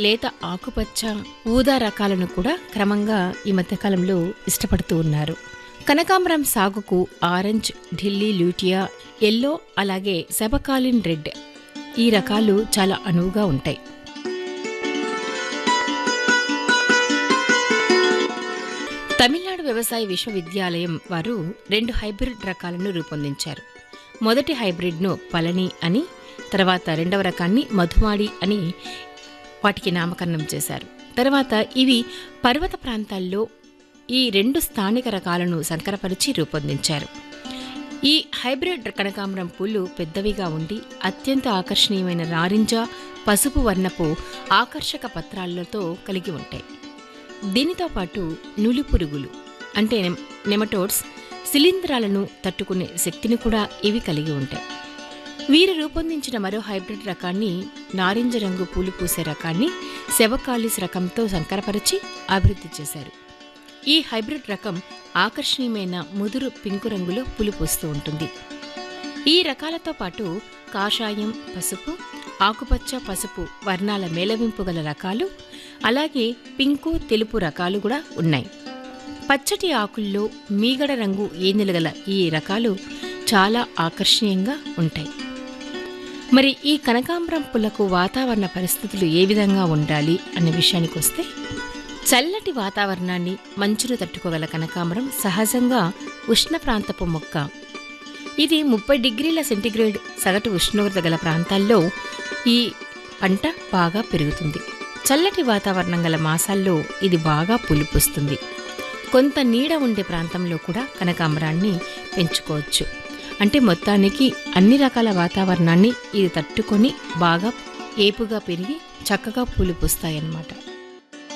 లేత ఆకుపచ్చ ఊదా రకాలను కూడా క్రమంగా ఈ మధ్యకాలంలో ఇష్టపడుతూ ఉన్నారు కనకాంబరం సాగుకు ఆరెంజ్ ఢిల్లీ లూటియా ఎల్లో అలాగే సెబకాలిన్ రెడ్ ఈ రకాలు చాలా అనువుగా ఉంటాయి తమిళనాడు వ్యవసాయ విశ్వవిద్యాలయం వారు రెండు హైబ్రిడ్ రకాలను రూపొందించారు మొదటి హైబ్రిడ్ను పళని అని తర్వాత రెండవ రకాన్ని మధుమాడి అని వాటికి నామకరణం చేశారు తర్వాత ఇవి పర్వత ప్రాంతాల్లో ఈ రెండు స్థానిక రకాలను సంకరపరిచి రూపొందించారు ఈ హైబ్రిడ్ కనకాంబరం పూలు పెద్దవిగా ఉండి అత్యంత ఆకర్షణీయమైన నారింజ పసుపు వర్ణపు ఆకర్షక పత్రాలతో కలిగి ఉంటాయి దీనితో పాటు నులి పురుగులు అంటే నెమ్- నెమటోడ్స్ శిలీంధ్రాలను తట్టుకునే శక్తిని కూడా ఇవి కలిగి ఉంటాయి వీరు రూపొందించిన మరో హైబ్రిడ్ రకాన్ని నారింజ రంగు పూలు పూసే రకాన్ని శవకాలిస్ రకంతో సంకరపరిచి అభివృద్ధి చేశారు ఈ హైబ్రిడ్ రకం ఆకర్షణీయమైన ముదురు పింకు రంగులో పూలు పూస్తూ ఉంటుంది ఈ రకాలతో పాటు కాషాయం పసుపు ఆకుపచ్చ పసుపు వర్ణాల మేళవింపు గల రకాలు అలాగే పింకు తెలుపు రకాలు కూడా ఉన్నాయి పచ్చటి ఆకుల్లో మీగడ రంగు ఏనులు గల ఈ రకాలు చాలా ఆకర్షణీయంగా ఉంటాయి మరి ఈ కనకాంబరం పులకు వాతావరణ పరిస్థితులు ఏ విధంగా ఉండాలి అనే విషయానికి వస్తే చల్లటి వాతావరణాన్ని మంచును తట్టుకోగల కనకాంబరం సహజంగా ఉష్ణ ప్రాంతపు మొక్క ఇది ముప్పై డిగ్రీల సెంటీగ్రేడ్ సగటు ఉష్ణోగ్రత గల ప్రాంతాల్లో ఈ పంట బాగా పెరుగుతుంది చల్లటి వాతావరణం గల మాసాల్లో ఇది బాగా పులిపుస్తుంది కొంత నీడ ఉండే ప్రాంతంలో కూడా కనకాంబరాన్ని పెంచుకోవచ్చు అంటే మొత్తానికి అన్ని రకాల వాతావరణాన్ని ఇది తట్టుకొని బాగా ఏపుగా పెరిగి చక్కగా పూలు పూస్తాయన్నమాట